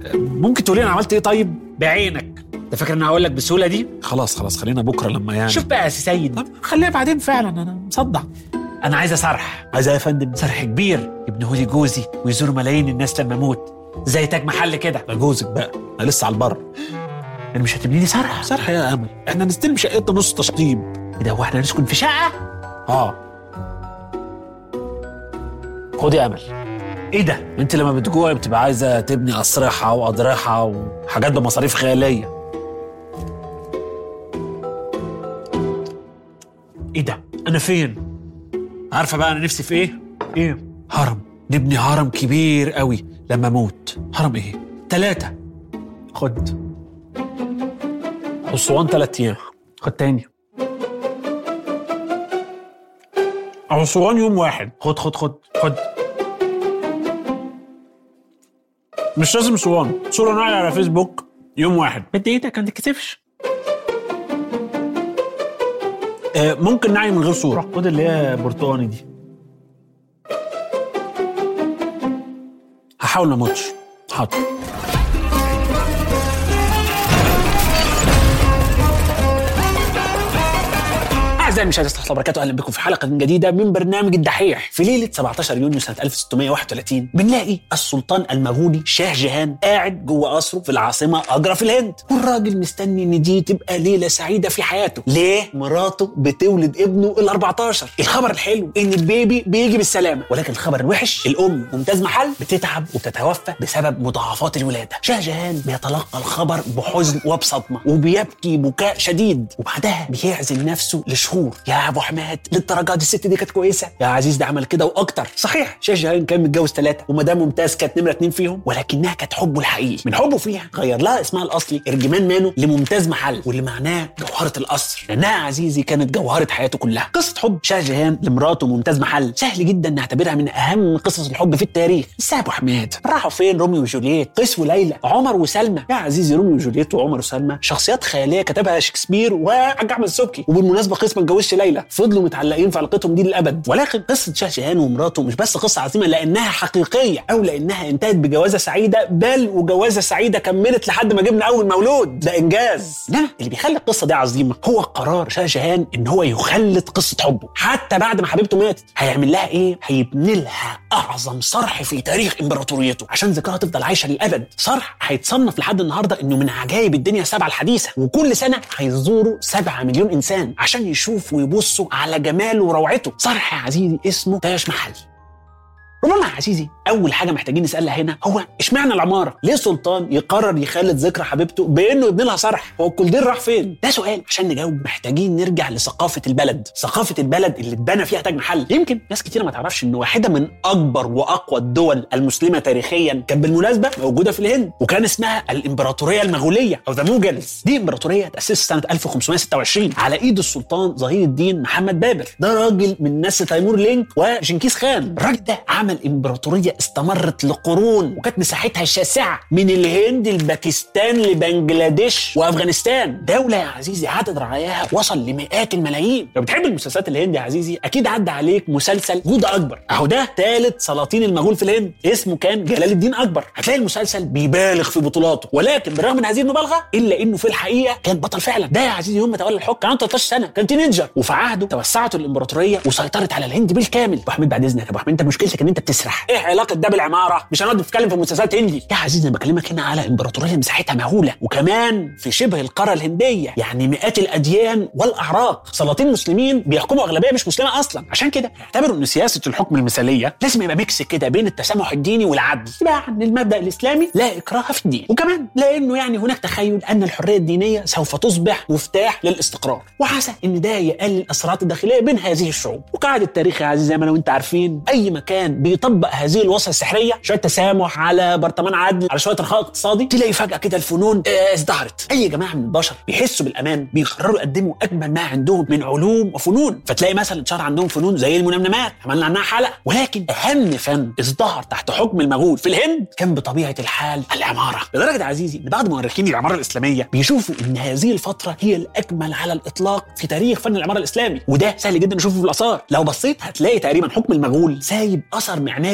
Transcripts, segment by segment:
ممكن تقولي انا عملت ايه طيب بعينك انت فاكر ان انا هقول لك بالسهوله دي خلاص خلاص خلينا بكره لما يعني شوف بقى يا سي سيد طب خليها بعدين فعلا انا مصدع انا عايز اسرح عايز ايه يا فندم سرح كبير يبنيه لي جوزي ويزوروا ملايين الناس لما اموت زي تاج محل كده ده جوزك بقى انا لسه على البر انا مش هتبني لي سرح سرح يا امل احنا نستلم شقتنا نص تشطيب ايه ده هو احنا نسكن في شقه اه خد يا امل ايه ده انت لما بتجوعي بتبقى عايزه تبني اصرحه واضرحه وحاجات بمصاريف خياليه ايه ده انا فين عارفه بقى انا نفسي في ايه ايه هرم نبني هرم كبير قوي لما اموت هرم ايه ثلاثة خد اسوان ثلاث ايام خد تاني اسوان يوم واحد خد خد خد خد مش لازم اسوان صوره نعلى على فيسبوك يوم واحد مد ايدك ما تتكسفش آه ممكن نعي من غير صوره خد اللي هي برتقاني دي هحاول ما اموتش حاضر اعزائي المشاهدين ورحمه الله وبركاته اهلا بكم في حلقه جديده من برنامج الدحيح في ليله 17 يونيو سنه 1631 بنلاقي السلطان المغولي شاه جهان قاعد جوه قصره في العاصمه اجرا في الهند والراجل مستني ان دي تبقى ليله سعيده في حياته ليه مراته بتولد ابنه ال 14 الخبر الحلو ان البيبي بيجي بالسلامه ولكن الخبر الوحش الام ممتاز محل بتتعب وبتتوفى بسبب مضاعفات الولاده شاه جهان بيتلقى الخبر بحزن وبصدمه وبيبكي بكاء شديد وبعدها بيعزل نفسه لشهور يا ابو حماد للدرجه دي الست دي كانت كويسه يا عزيز ده عمل كده واكتر صحيح شاه جهان كان متجوز ثلاثه ومدام ممتاز كانت نمره اتنين فيهم ولكنها كانت حبه الحقيقي من حبه فيها غير لها اسمها الاصلي ارجمان مانو لممتاز محل واللي معناه جوهره القصر لانها يا عزيزي كانت جوهره حياته كلها قصه حب شاه جهان لمراته ممتاز محل سهل جدا نعتبرها من اهم قصص الحب في التاريخ بس يا ابو حماد راحوا فين روميو وجولييت قيس وليلى عمر وسلمى يا عزيزي روميو وجولييت وعمر وسلمى شخصيات خياليه كتبها شكسبير وحاج احمد السبكي وبالمناسبه قيس ما اتجوزش ليلى فضلوا متعلقين في علاقتهم دي للابد ولكن قصه شاه جهان ومراته مش بس قصه عظيمه لانها حقيقيه او لانها انتهت بجوازه سعيده بل وجوازه سعيده كملت لحد ما جبنا اول مولود ده انجاز لا اللي بيخلي القصه دي عظيمه هو قرار شاه جهان ان هو يخلد قصه حبه حتى بعد ما حبيبته ماتت هيعمل لها ايه هيبني لها اعظم صرح في تاريخ امبراطوريته عشان ذكرها تفضل عايشه للابد صرح هيتصنف لحد النهارده انه من عجائب الدنيا السبعه الحديثه وكل سنه هيزوروا 7 مليون انسان عشان يشوفوا ويبصوا على جماله وروعته صرح يا عزيزي اسمه تاج محل ربما يا عزيزي اول حاجه محتاجين نسالها هنا هو اشمعنى العماره ليه سلطان يقرر يخلد ذكرى حبيبته بانه يبني لها صرح هو الكولدير راح فين ده سؤال عشان نجاوب محتاجين نرجع لثقافه البلد ثقافه البلد اللي اتبنى فيها تاج محل يمكن ناس كتير ما تعرفش ان واحده من اكبر واقوى الدول المسلمه تاريخيا كانت بالمناسبه موجوده في الهند وكان اسمها الامبراطوريه المغوليه او ذا موجلز دي امبراطوريه تاسست سنه 1526 على ايد السلطان ظهير الدين محمد بابر ده راجل من نسل تيمور لينك وجنكيز خان الراجل ده عمل امبراطوريه استمرت لقرون وكانت مساحتها الشاسعه من الهند لباكستان لبنجلاديش وافغانستان دوله يا عزيزي عدد رعاياها وصل لمئات الملايين لو بتحب المسلسلات الهندي يا عزيزي اكيد عدى عليك مسلسل جودة اكبر اهو ده ثالث سلاطين المغول في الهند اسمه كان جلال الدين اكبر هتلاقي المسلسل بيبالغ في بطولاته ولكن بالرغم من هذه المبالغه الا انه في الحقيقه كان بطل فعلا ده يا عزيزي يوم ما تولى الحكم كان عنده 13 سنه كان تينيجر وفي عهده توسعت الامبراطوريه وسيطرت على الهند بالكامل ابو حميد بعد اذنك يا ابو حميد انت مشكلتك ان انت بتسرح ايه علاقه ده بالعماره مش هنقعد نتكلم في مسلسلات هندي يا عزيزي انا بكلمك هنا على امبراطوريه مساحتها مهوله وكمان في شبه القاره الهنديه يعني مئات الاديان والاعراق سلاطين مسلمين بيحكموا اغلبيه مش مسلمه اصلا عشان كده اعتبروا ان سياسه الحكم المثاليه لازم يبقى ميكس كده بين التسامح الديني والعدل يبقى عن المبدا الاسلامي لا اكراه في الدين وكمان لانه يعني هناك تخيل ان الحريه الدينيه سوف تصبح مفتاح للاستقرار وعسى ان ده يقلل الصراعات الداخليه بين هذه الشعوب وقاعد التاريخ يا عزيزي زي ما انا وانت عارفين اي مكان بيطبق هذه الوصفه السحريه شويه تسامح على برطمان عدل على شويه رخاء اقتصادي تلاقي فجاه كده الفنون آه، ازدهرت اي جماعه من البشر بيحسوا بالامان بيقرروا يقدموا اجمل ما عندهم من علوم وفنون فتلاقي مثلا اتشهر عندهم فنون زي المنمنمات عملنا عنها حلقه ولكن اهم فن ازدهر تحت حكم المغول في الهند كان بطبيعه الحال العماره لدرجه يا عزيزي ان بعض مؤرخين العماره الاسلاميه بيشوفوا ان هذه الفتره هي الاجمل على الاطلاق في تاريخ فن العماره الاسلامي وده سهل جدا نشوفه في الاثار لو بصيت هتلاقي تقريبا حكم المغول سايب اثر معماري بديع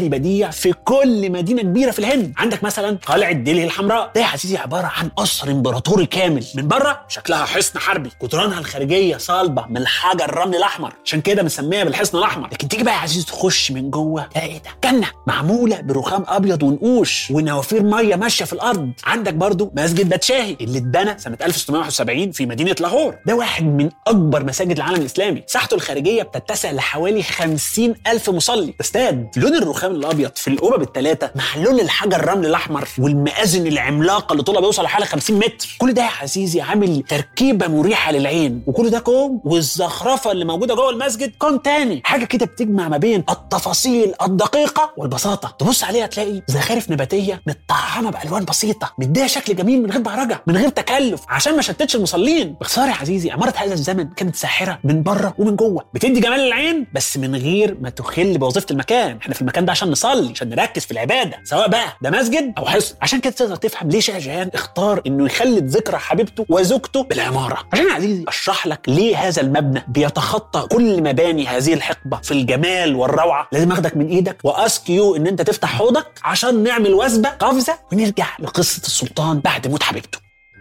في كل مدينه كبيره في الهند عندك مثلا قلعه ديلي الحمراء ده يا عزيزي عباره عن قصر امبراطوري كامل من بره شكلها حصن حربي جدرانها الخارجيه صلبه من الحجر الرمل الاحمر عشان كده مسميها بالحصن الاحمر لكن تيجي بقى يا عزيزي تخش من جوه تلاقي ايه ده جنه معموله برخام ابيض ونقوش ونوافير ميه ماشيه في الارض عندك برضو مسجد باتشاهي اللي اتبنى سنه 1671 في مدينه لاهور ده واحد من اكبر مساجد العالم الاسلامي مساحته الخارجيه بتتسع لحوالي 50 الف مصلي استاد لون الرخام الابيض في القبب الثلاثه مع لون الحجر الرمل الاحمر والمآذن العملاقه اللي طولها بيوصل لحوالي 50 متر كل ده يا عزيزي عامل تركيبه مريحه للعين وكل ده كوم والزخرفه اللي موجوده جوه المسجد كوم تاني حاجه كده بتجمع ما بين التفاصيل الدقيقه والبساطه تبص عليها تلاقي زخارف نباتيه متطعمه بالوان بسيطه مديها شكل جميل من غير بهرجه من غير تكلف عشان ما شتتش المصلين باختصار يا عزيزي عماره هذا الزمن كانت ساحره من بره ومن جوه بتدي جمال للعين بس من غير ما تخل بوظيفه المكان احنا في المكان ده عشان نصلي عشان نركز في العباده سواء بقى ده مسجد او حصن عشان كده تقدر تفهم ليه شاه جهان اختار انه يخلد ذكرى حبيبته وزوجته بالعماره عشان يا عزيزي اشرح لك ليه هذا المبنى بيتخطى كل مباني هذه الحقبه في الجمال والروعه لازم اخدك من ايدك واسك يو ان انت تفتح حوضك عشان نعمل وثبه قفزه ونرجع لقصه السلطان بعد موت حبيبته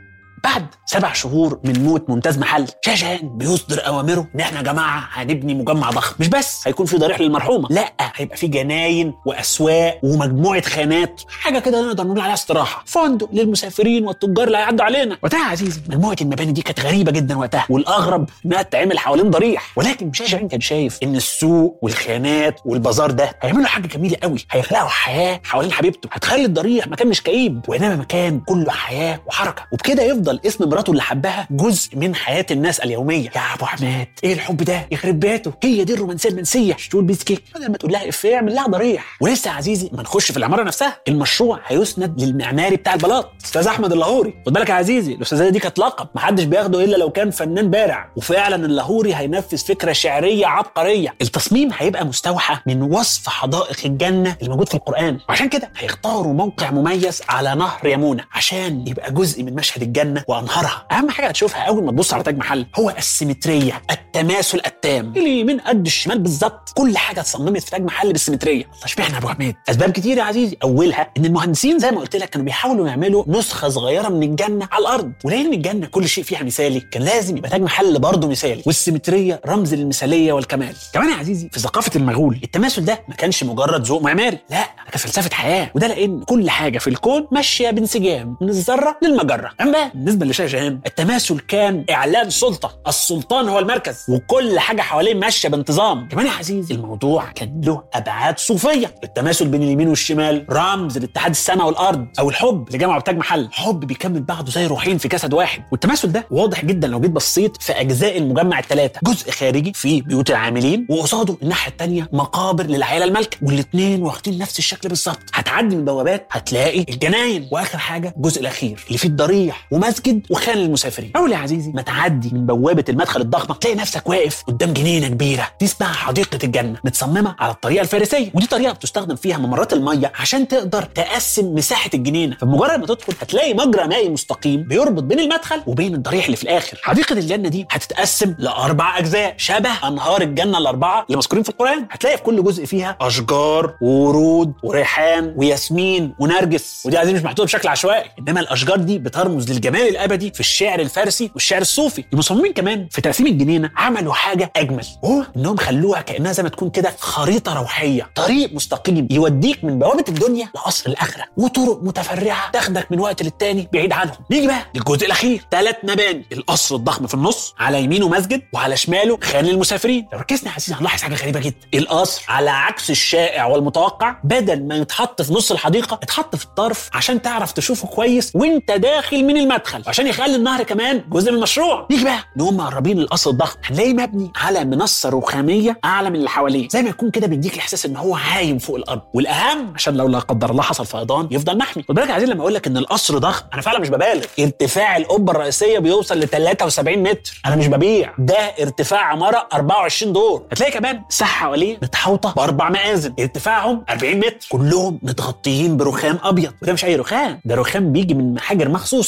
بعد سبع شهور من موت ممتاز محل شاشان بيصدر اوامره ان احنا يا جماعه هنبني مجمع ضخم مش بس هيكون في ضريح للمرحومه لا هيبقى في جناين واسواق ومجموعه خانات حاجه كده نقدر نقول عليها استراحه فندق للمسافرين والتجار اللي هيعدوا علينا وقتها يا عزيزي مجموعه المباني دي كانت غريبه جدا وقتها والاغرب انها تتعمل حوالين ضريح ولكن شاشان كان شايف ان السوق والخانات والبازار ده هيعملوا حاجه جميله قوي هيخلقوا حياه حوالين حبيبته هتخلي الضريح مكان مش كئيب وانما مكان كله حياه وحركه وبكده يفضل اسم مراته اللي حبها جزء من حياه الناس اليوميه يا ابو حماد ايه الحب ده يخرب بيته هي دي الرومانسيه المنسيه مش تقول بيسكي بدل ما تقول لها افيه اعمل لها ضريح ولسه يا عزيزي ما نخش في العماره نفسها المشروع هيسند للمعماري بتاع البلاط استاذ احمد اللاهوري خد بالك يا عزيزي الاستاذيه دي كانت لقب محدش بياخده الا لو كان فنان بارع وفعلا اللاهوري هينفذ فكره شعريه عبقريه التصميم هيبقى مستوحى من وصف حدائق الجنه اللي موجود في القران وعشان كده هيختاروا موقع مميز على نهر يمونه عشان يبقى جزء من مشهد الجنه وانهارها اهم حاجه هتشوفها اول ما تبص على تاج محل هو السيمتريه التماثل التام اليمين قد الشمال بالظبط كل حاجه اتصممت في تاج محل بالسيمتريه الله اشمعنى يا ابو حميد اسباب كتير يا عزيزي اولها ان المهندسين زي ما قلت لك كانوا بيحاولوا يعملوا نسخه صغيره من الجنه على الارض ولان الجنه كل شيء فيها مثالي كان لازم يبقى تاج محل برضه مثالي والسيمتريه رمز للمثاليه والكمال كمان يا عزيزي في ثقافه المغول التماثل ده ما كانش مجرد ذوق معماري لا ده كان فلسفه حياه وده لان كل حاجه في الكون ماشيه بانسجام من الذره للمجره اما بالنسبه لشاه جهان التماثل كان اعلان سلطه السلطان هو المركز وكل حاجه حواليه ماشيه بانتظام كمان يا عزيزي الموضوع كان له ابعاد صوفيه التماثل بين اليمين والشمال رمز لاتحاد السماء والارض او الحب اللي جمعوا بتاج محل حب بيكمل بعضه زي روحين في جسد واحد والتماثل ده واضح جدا لو جيت بصيت في اجزاء المجمع الثلاثه جزء خارجي في بيوت العاملين وقصاده الناحيه الثانيه مقابر للعائله المالكه والاثنين واخدين نفس الشكل بالظبط هتعدي من البوابات هتلاقي الجناين واخر حاجه الجزء الاخير اللي فيه الضريح ومسجد وخان للمسافرين اول يا عزيزي ما تعدي من بوابه المدخل الضخمه تلاقي نفسك واقف قدام جنينه كبيره دي اسمها حديقه الجنه متصممه على الطريقه الفارسيه ودي طريقه بتستخدم فيها ممرات الميه عشان تقدر تقسم مساحه الجنينه فبمجرد ما تدخل هتلاقي مجرى مائي مستقيم بيربط بين المدخل وبين الضريح اللي في الاخر حديقه الجنه دي هتتقسم لاربع اجزاء شبه انهار الجنه الاربعه اللي مذكورين في القران هتلاقي في كل جزء فيها اشجار وورود وريحان وياسمين ونرجس ودي عايزين مش محطوطه بشكل عشوائي انما الاشجار دي بترمز للجمال الابدي في الشعر الفارسي والشعر الصوفي المصممين كمان في تقسيم الجنينه عملوا حاجه اجمل وهو انهم خلوها كانها زي ما تكون كده خريطه روحيه طريق مستقيم يوديك من بوابه الدنيا لقصر الاخره وطرق متفرعه تاخدك من وقت للتاني بعيد عنهم نيجي بقى للجزء الاخير ثلاث مباني القصر الضخم في النص على يمينه مسجد وعلى شماله خان للمسافرين لو ركزنا يا عزيزي هنلاحظ حاجه غريبه جدا القصر على عكس الشائع والمتوقع بدل ما يتحط في نص الحديقه اتحط في الطرف عشان تعرف تشوفه كويس وانت داخل من المدخل عشان يخلي النهر كمان جزء من المشروع نيجي بقى نقوم مقربين للقصر الضخم هنلاقيه مبني على منصه رخاميه اعلى من اللي حواليه زي ما يكون كده بيديك الاحساس ان هو عايم فوق الارض والاهم عشان لو لا قدر الله حصل فيضان يفضل محمي خد بالك عايزين لما اقول لك ان القصر ضخم انا فعلا مش ببالغ ارتفاع القبه الرئيسيه بيوصل ل 73 متر انا مش ببيع ده ارتفاع عماره 24 دور هتلاقي كمان الساحه حواليه متحوطه باربع مآذن ارتفاعهم 40 متر كلهم متغطيين برخام ابيض وده مش اي رخام ده رخام بيجي من محاجر مخصوصه في الوقت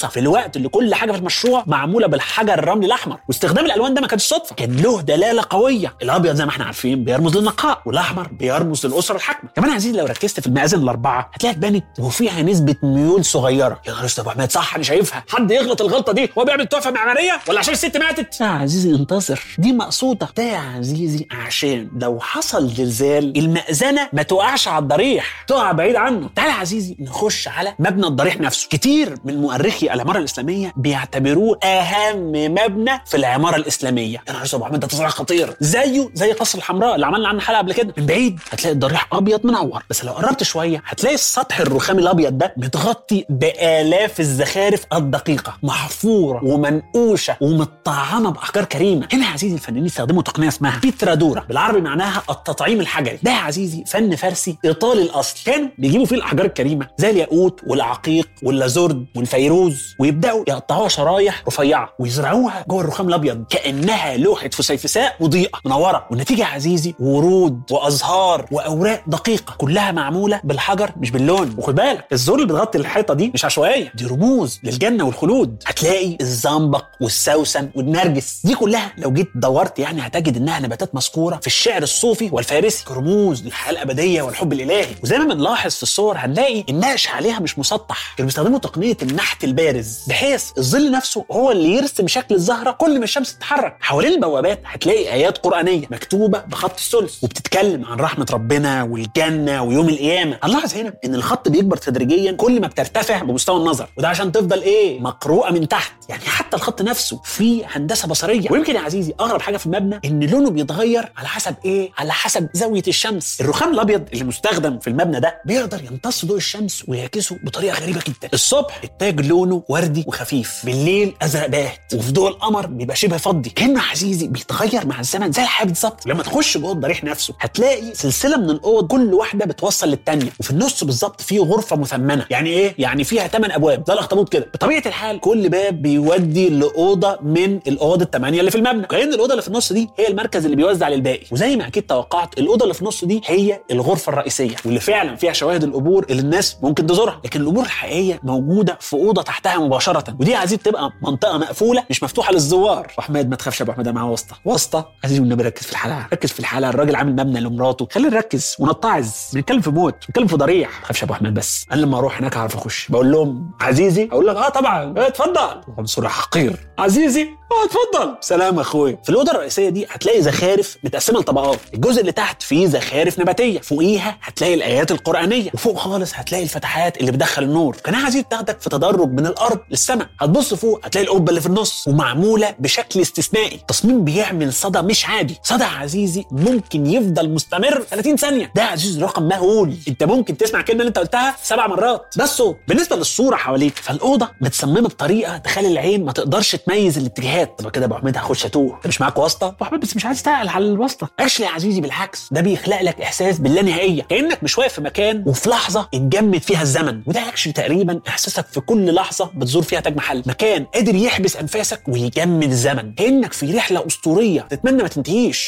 الوقت اللي كل حاجه في المشروع معموله بالحجر الرملي الاحمر واستخدام الالوان ده ما كانش صدفه كان له دلاله قويه الابيض زي ما احنا عارفين بيرمز للنقاء والاحمر بيرمز للاسره الحاكمه كمان يا عزيزي لو ركزت في المآذن الاربعه هتلاقيها اتبنت وفيها نسبه ميول صغيره يا نهار اسود يا ابو حميد صح انا شايفها حد يغلط الغلطه دي وهو بيعمل تحفه معماريه ولا عشان الست ماتت يا عزيزي انتصر دي مقصوده ده يا عزيزي عشان لو حصل زلزال المأذنه ما تقعش على الضريح تقع بعيد عنه تعال يا عزيزي نخش على مبنى الضريح نفسه كتير من مؤرخي العماره الاسلاميه بيعتبروه اهم مبنى في العماره الاسلاميه يا نهار اسود يا ابو حميد ده تصريح خطير زيه زي قصر الحمراء اللي عملنا عنه حلقه قبل كده من بعيد هتلاقي الضريح ابيض منور بس لو قربت شويه هتلاقي السطح الرخامي الابيض ده متغطي بالاف الزخارف الدقيقه محفوره ومنقوشه ومتطعمه باحجار كريمه هنا يا عزيزي الفنانين استخدموا تقنيه اسمها بيترادورا بالعربي معناها التطعيم الحجري ده يا عزيزي فن فارسي ايطالي الاصل كانوا بيجيبوا فيه الاحجار الكريمه زي الياقوت والعقيق واللازورد والفيروز ويبداوا يقطعوها شرايح رفيعه ويزرعوها جوه الرخام الابيض كانها لوحه فسيفساء مضيئه منوره والنتيجه يا عزيزي ورود وازهار واوراق دقيقه كلها معموله بالحجر مش باللون وخد بالك الزور اللي بتغطي الحيطه دي مش عشوائيه دي رموز للجنه والخلود هتلاقي الزنبق والسوسن والنرجس دي كلها لو جيت دورت يعني هتجد انها نباتات مذكوره في الشعر الصوفي والفارسي كرموز للحياه الابديه والحب الالهي وزي ما بنلاحظ في الصور هنلاقي النقش عليها مش مسطح كانوا بيستخدموا تقنيه النحت البارز بحيث الظل نفسه هو اللي يرسم شكل الزهره كل ما الشمس تتحرك حوالين البوابات هتلاقي ايات قرانيه مكتوبه بخط الثلث وبتتكلم عن رحمه ربنا والجنه ويوم القيامه هنلاحظ هنا ان الخط بيكبر تدريجيا كل ما بترتفع بمستوى النظر وده عشان تفضل ايه مقروءه من تحت يعني حتى الخط نفسه فيه هندسه بصريه ويمكن يا عزيزي اغرب حاجه في المبنى ان لونه بيتغير على حسب ايه على حسب زاويه الشمس الرخام الابيض اللي مستخدم في المبنى ده بيقدر يمتص ضوء الشمس ويعكسه بطريقه غريبه جدا الصبح التاج لونه وردي وخفيف بالليل ازرق باهت وفي ضوء القمر بيبقى شبه فضي كانه يا عزيزي بيتغير مع الزمن زي الحياه بالظبط لما تخش جوه الضريح نفسه هتلاقي سلسله من الاوض كل واحده بتوصل للتانيه وفي النص بالظبط في غرفه مثمنه يعني ايه يعني فيها ثمان ابواب زي الاخطبوط كده بطبيعه الحال كل باب بيودي لاوضه من الاوض الثمانيه اللي في المبنى كأن الاوضه اللي في النص دي هي المركز اللي بيوزع للباقي وزي ما اكيد توقعت الاوضه اللي في النص دي هي الغرفه الرئيسيه واللي فعلا فيها شواهد القبور اللي الناس ممكن تزورها لكن القبور الحقيقيه موجوده في اوضه تحتها مباشره ودي يا عزيز بتبقى منطقه مقفوله مش مفتوحه للزوار واحمد ما تخافش يا ابو احمد أنا معاه واسطه واسطه عزيزي والنبي ركز في الحلقه ركز في الحلقه الراجل عامل مبنى لمراته خلينا نركز ونتعظ بنتكلم في موت بنتكلم في ضريح ما تخافش يا ابو احمد بس انا لما اروح هناك هعرف اخش بقول لهم عزيزي اقول لك اه طبعا اه اتفضل عنصر حقير عزيزي اه اتفضل سلام يا اخويا في الاوضه الرئيسيه دي هتلاقي زخارف متقسمه لطبقات الجزء اللي تحت فيه زخارف نباتيه فوقيها هتلاقي الايات القرانيه وفوق خالص هتلاقي الفتحات اللي بتدخل النور كان عايزين تاخدك في تدرج من الارض للسماء هتبص فوق هتلاقي القبه اللي في النص ومعموله بشكل استثنائي تصميم بيعمل صدى مش عادي صدى عزيزي ممكن يفضل مستمر 30 ثانيه ده يا عزيزي رقم مهول انت ممكن تسمع الكلمه اللي انت قلتها سبع مرات ده الصوت بالنسبه للصوره حواليك فالاوضه متصممه بطريقه تخلي العين ما تقدرش تميز الاتجاهات طب كده يا ابو حميد هخش اتوه انت مش معاك واسطه ابو حميد بس مش عايز تعقل على الواسطه اشلي يا عزيزي بالعكس ده بيخلق لك احساس باللانهائيه كانك مش واقف في مكان وفي لحظه اتجمد فيها الزمن وده اكشلي تقريبا احساسك في كل لحظه بتزور فيها تاج محل مكان قادر يحبس انفاسك ويجمد الزمن كانك في رحله اسطوريه تتمنى ما تنتهيش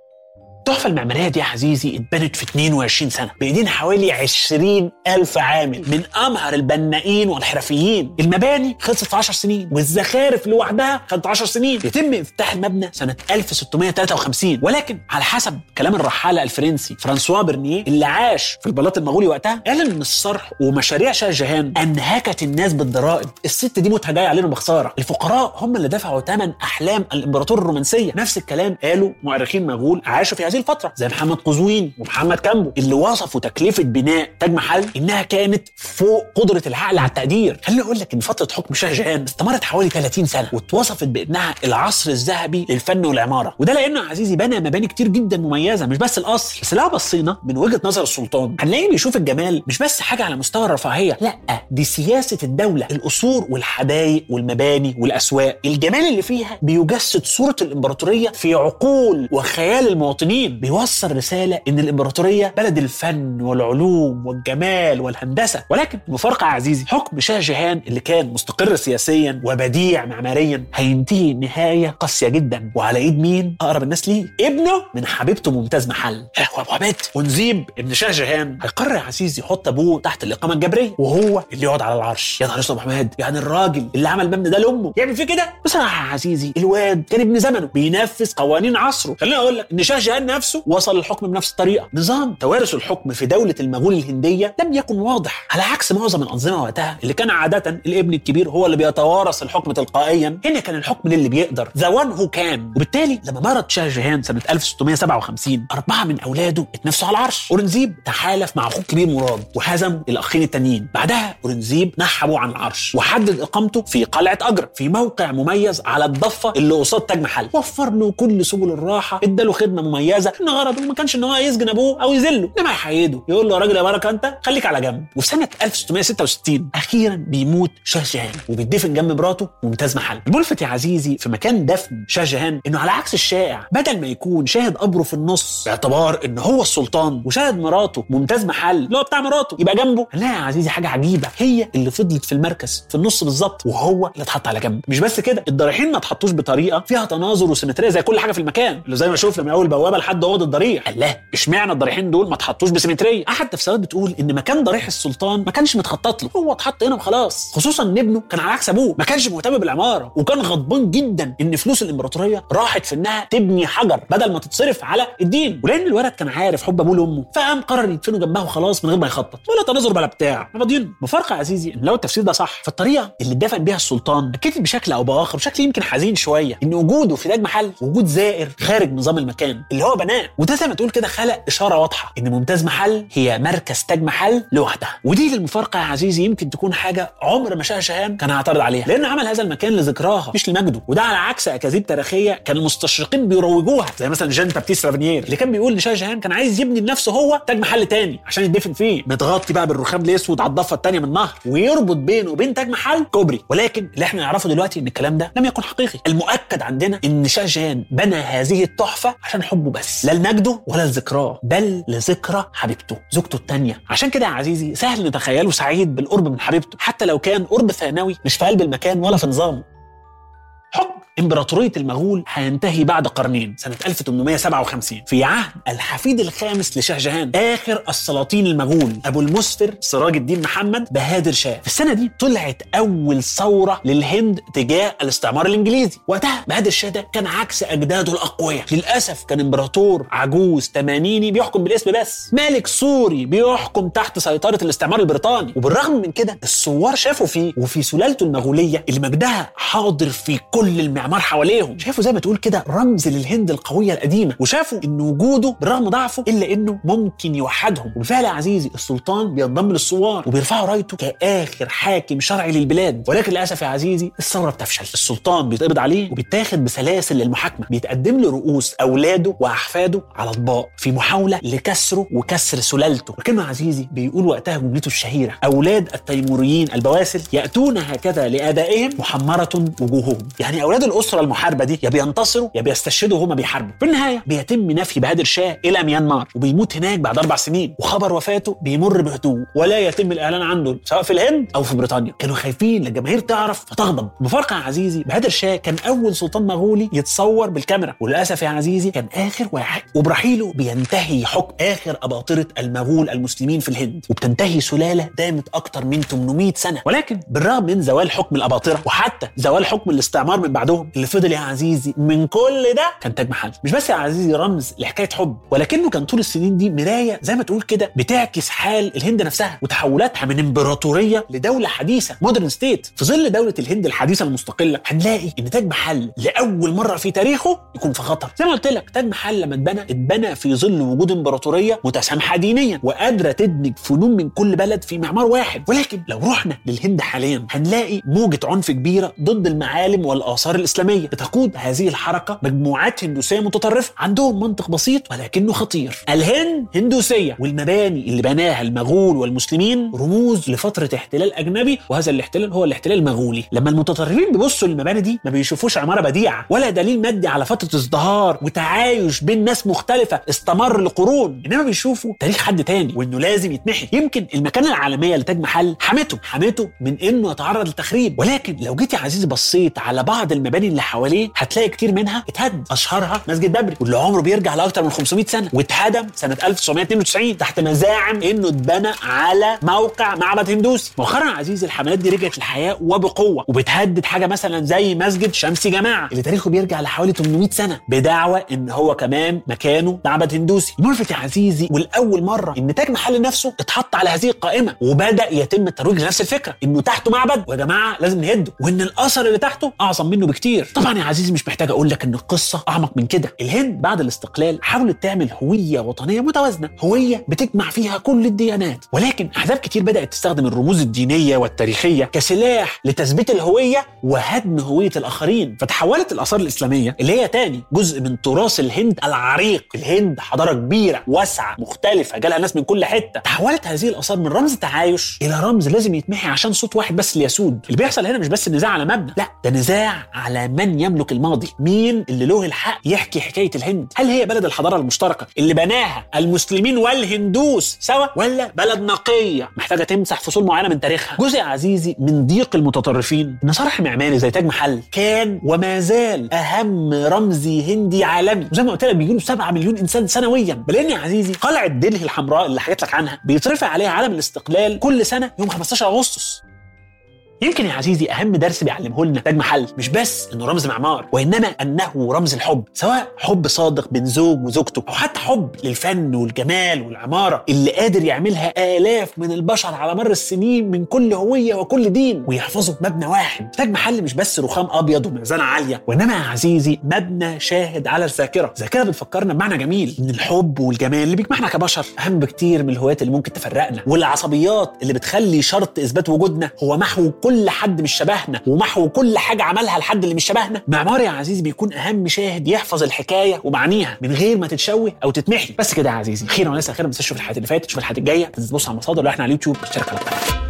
التحفة المعمارية دي يا عزيزي اتبنت في 22 سنة بإيدين حوالي 20 ألف عامل من أمهر البنائين والحرفيين المباني خلصت في 10 سنين والزخارف لوحدها خدت 10 سنين يتم افتتاح المبنى سنة 1653 ولكن على حسب كلام الرحالة الفرنسي فرانسوا برنيه اللي عاش في البلاط المغولي وقتها قال إن الصرح ومشاريع شاه جهان أنهكت الناس بالضرائب الست دي موتها جاي علينا بخسارة الفقراء هم اللي دفعوا ثمن أحلام الإمبراطور الرومانسية نفس الكلام قالوا مؤرخين مغول عاشوا في هذه الفترة زي محمد قزوين ومحمد كامبو اللي وصفوا تكلفة بناء تاج محل إنها كانت فوق قدرة العقل على التقدير خليني أقول لك إن فترة حكم شاه جهان استمرت حوالي 30 سنة واتوصفت بأنها العصر الذهبي للفن والعمارة وده لأنه يا عزيزي بنى مباني كتير جدا مميزة مش بس القصر بس لو بصينا من وجهة نظر السلطان هنلاقيه بيشوف الجمال مش بس حاجة على مستوى الرفاهية لا دي سياسة الدولة القصور والحدائق والمباني والأسواق الجمال اللي فيها بيجسد صورة الإمبراطورية في عقول وخيال المواطنين الصينيين بيوصل رساله ان الامبراطوريه بلد الفن والعلوم والجمال والهندسه ولكن المفارقه يا عزيزي حكم شاه جهان اللي كان مستقر سياسيا وبديع معماريا هينتهي نهايه قاسيه جدا وعلى ايد مين اقرب الناس ليه ابنه من حبيبته ممتاز محل وبت ونزيب ابن شاه جهان هيقرر يا عزيزي يحط ابوه تحت الاقامه الجبريه وهو اللي يقعد على العرش يا نهار اسود يا أبو حماد يعني الراجل اللي عمل المبنى ده لامه يعمل فيه كده بصراحه يا عزيزي الواد كان ابن زمنه بينفذ قوانين عصره خليني اقول لك ان شاه جهان نفسه وصل للحكم بنفس الطريقه نظام توارث الحكم في دوله المغول الهنديه لم يكن واضح على عكس معظم الانظمه وقتها اللي كان عاده الابن الكبير هو اللي بيتوارث الحكم تلقائيا هنا كان الحكم للي بيقدر ذا وان هو كان وبالتالي لما مرض شاه جهان سنه 1657 اربعه من اولاده اتنافسوا على العرش اورنزيب تحالف مع اخوه الكبير مراد وهزم الاخين التانيين بعدها اورنزيب نحى ابوه عن العرش وحدد اقامته في قلعه اجرا في موقع مميز على الضفه اللي قصاد تاج محل وفر له كل سبل الراحه اداله خدمه مميزه ان غرضه ما كانش ان هو يسجن ابوه او يذله انما يحيده يقول له يا راجل يا بركه انت خليك على جنب وفي سنه 1666 اخيرا بيموت شاه جهان وبيدفن جنب مراته ممتاز محل الملفت يا عزيزي في مكان دفن شاه جهان انه على عكس الشائع بدل ما يكون شاهد قبره في النص باعتبار ان هو السلطان وشاهد مراته ممتاز محل اللي هو بتاع مراته يبقى جنبه لا يا عزيزي حاجه عجيبه هي اللي فضلت في المركز في النص بالظبط وهو اللي اتحط على جنب مش بس كده الضريحين ما اتحطوش بطريقه فيها تناظر وسيمتريه زي كل حاجه في المكان اللي زي ما شفنا من اول بوابه لحد اوضه الضريح الله اشمعنى الضريحين دول ما اتحطوش بسيمتريه احد تفسيرات بتقول ان مكان ضريح السلطان ما كانش متخطط له هو اتحط هنا وخلاص خصوصا ان ابنه كان على عكس ابوه ما كانش مهتم بالعماره وكان غضبان جدا ان فلوس الامبراطوريه راحت في انها تبني حجر بدل ما تتصرف على الدين ولان الولد كان عارف حب ابوه لامه فقام قرر يدفنه جنبها وخلاص من غير ما يخطط ولا تناظر ولا بتاع فاضيين مفارقه يا عزيزي ان لو التفسير ده صح فالطريقه اللي اتدفن بيها السلطان اكدت بشكل او باخر بشكل يمكن حزين شويه ان وجوده في تاج محل وجود زائر خارج نظام المكان اللي هو بناه وده زي ما تقول كده خلق اشاره واضحه ان ممتاز محل هي مركز تاج محل لوحدها ودي للمفارقه يا عزيزي يمكن تكون حاجه عمر ما شاه شهان كان هيعترض عليها لان عمل هذا المكان لذكراها مش لمجده وده على عكس اكاذيب تاريخيه كان المستشرقين بيروجوها زي مثلا جان بابتيست رافينير اللي كان بيقول ان شاه جهان كان عايز يبني لنفسه هو تاج محل تاني عشان يدفن فيه متغطي بقى بالرخام الاسود على الضفه الثانيه من النهر ويربط بينه وبين تاج محل كوبري ولكن اللي احنا نعرفه دلوقتي ان الكلام ده لم يكن حقيقي المؤكد عندنا ان شاه جهان بنى هذه التحفه عشان حبه بس لا لمجده ولا لذكراه بل لذكرى حبيبته زوجته الثانيه عشان كده يا عزيزي سهل نتخيله سعيد بالقرب من حبيبته حتى لو كان قرب ثانوي مش في قلب المكان ولا في نظامه حكم امبراطورية المغول هينتهي بعد قرنين سنة 1857 في عهد الحفيد الخامس لشاه جهان آخر السلاطين المغول أبو المسفر سراج الدين محمد بهادر شاه في السنة دي طلعت أول ثورة للهند تجاه الاستعمار الإنجليزي وقتها بهادر شاه ده كان عكس أجداده الأقوياء للأسف كان إمبراطور عجوز تمانيني بيحكم بالاسم بس ملك سوري بيحكم تحت سيطرة الاستعمار البريطاني وبالرغم من كده الثوار شافوا فيه وفي سلالته المغولية اللي مجدها حاضر في كل المعمار حواليهم شافوا زي ما تقول كده رمز للهند القوية القديمة وشافوا ان وجوده بالرغم ضعفه الا انه ممكن يوحدهم وبالفعل يا عزيزي السلطان بينضم للثوار وبيرفعوا رايته كآخر حاكم شرعي للبلاد ولكن للاسف يا عزيزي الثورة بتفشل السلطان بيتقبض عليه وبيتاخد بسلاسل للمحاكمة بيتقدم له رؤوس اولاده واحفاده على اطباق في محاولة لكسره وكسر سلالته لكنه يا عزيزي بيقول وقتها جملته الشهيرة اولاد التيموريين البواسل ياتون هكذا لادائهم محمرة وجوههم يعني اولاد الاسره المحاربه دي يا بينتصروا يا بيستشهدوا وهما بيحاربوا في النهايه بيتم نفي بهادر شاه الى ميانمار وبيموت هناك بعد اربع سنين وخبر وفاته بيمر بهدوء ولا يتم الاعلان عنه سواء في الهند او في بريطانيا كانوا خايفين الجماهير تعرف فتغضب بفرق يا عزيزي بهادر شاه كان اول سلطان مغولي يتصور بالكاميرا وللاسف يا عزيزي كان اخر واحد وبرحيله بينتهي حكم اخر اباطره المغول المسلمين في الهند وبتنتهي سلاله دامت اكتر من 800 سنه ولكن بالرغم من زوال حكم الاباطره وحتى زوال حكم الاستعمار من بعدهم اللي فضل يا عزيزي من كل ده كان تاج محل مش بس يا عزيزي رمز لحكايه حب ولكنه كان طول السنين دي مرايه زي ما تقول كده بتعكس حال الهند نفسها وتحولاتها من امبراطوريه لدوله حديثه مودرن ستيت في ظل دوله الهند الحديثه المستقله هنلاقي ان تاج محل لاول مره في تاريخه يكون في خطر زي ما قلت لك تاج محل لما اتبنى اتبنى في ظل وجود امبراطوريه متسامحه دينيا وقادره تدمج فنون من كل بلد في معمار واحد ولكن لو رحنا للهند حاليا هنلاقي موجه عنف كبيره ضد المعالم والاثار الاسلاميه بتقود هذه الحركه مجموعات هندوسيه متطرفه عندهم منطق بسيط ولكنه خطير الهند هندوسيه والمباني اللي بناها المغول والمسلمين رموز لفتره احتلال اجنبي وهذا الاحتلال هو الاحتلال المغولي لما المتطرفين بيبصوا للمباني دي ما بيشوفوش عماره بديعه ولا دليل مادي على فتره ازدهار وتعايش بين ناس مختلفه استمر لقرون انما بيشوفوا تاريخ حد تاني وانه لازم يتمحي يمكن المكانه العالميه لتاج محل حمته حمته من انه يتعرض للتخريب ولكن لو جيت يا عزيزي بصيت على بعض المباني اللي حواليه هتلاقي كتير منها اتهد اشهرها مسجد بابري واللي عمره بيرجع لاكثر من 500 سنه واتهدم سنه 1992 تحت مزاعم انه اتبنى على موقع معبد هندوسي مؤخرا يا عزيزي الحملات دي رجعت للحياه وبقوه وبتهدد حاجه مثلا زي مسجد شمسي جماعه اللي تاريخه بيرجع لحوالي 800 سنه بدعوى ان هو كمان مكانه معبد هندوسي الملفت يا عزيزي والاول مره ان تاج محل نفسه اتحط على هذه القائمه وبدا يتم الترويج لنفس الفكره انه تحته معبد ويا جماعه لازم نهده وان الاثر اللي تحته اعظم منه بكتير طبعا يا عزيزي مش محتاج اقول لك ان القصه اعمق من كده الهند بعد الاستقلال حاولت تعمل هويه وطنيه متوازنه هويه بتجمع فيها كل الديانات ولكن احزاب كتير بدات تستخدم الرموز الدينيه والتاريخيه كسلاح لتثبيت الهويه وهدم هويه الاخرين فتحولت الاثار الاسلاميه اللي هي تاني جزء من تراث الهند العريق الهند حضاره كبيره واسعه مختلفه جالها ناس من كل حته تحولت هذه الاثار من رمز تعايش الى رمز لازم يتمحي عشان صوت واحد بس اللي يسود اللي بيحصل هنا مش بس نزاع على مبنى لا ده نزاع على من يملك الماضي مين اللي له الحق يحكي حكايه الهند هل هي بلد الحضاره المشتركه اللي بناها المسلمين والهندوس سوا ولا بلد نقيه محتاجه تمسح فصول معينه من تاريخها جزء يا عزيزي من ضيق المتطرفين ان صرح معماري زي تاج محل كان وما زال اهم رمزي هندي عالمي وزي ما قلت لك بيجي له 7 مليون انسان سنويا بل ان يا عزيزي قلعه دلهي الحمراء اللي حكيت لك عنها بيترفع عليها علم الاستقلال كل سنه يوم 15 اغسطس يمكن يا عزيزي اهم درس بيعلمه لنا تاج محل مش بس انه رمز معمار وانما انه رمز الحب سواء حب صادق بين زوج وزوجته او حتى حب للفن والجمال والعماره اللي قادر يعملها الاف من البشر على مر السنين من كل هويه وكل دين ويحفظوا في مبنى واحد تاج محل مش بس رخام ابيض وميزانه عاليه وانما يا عزيزي مبنى شاهد على الذاكره ذاكره بتفكرنا بمعنى جميل ان الحب والجمال اللي بيجمعنا كبشر اهم بكتير من الهوايات اللي ممكن تفرقنا والعصبيات اللي بتخلي شرط اثبات وجودنا هو محو كل حد مش شبهنا ومحو كل حاجه عملها لحد اللي مش شبهنا معمار يا عزيزي بيكون اهم شاهد يحفظ الحكايه ومعانيها من غير ما تتشوه او تتمحي بس كده يا عزيزي اخيرا وليس اخيرا ما تنساش تشوف الحلقات اللي فاتت تشوف الحلقات الجايه تنزل تبص على المصادر اللي احنا على اليوتيوب اشترك على القناه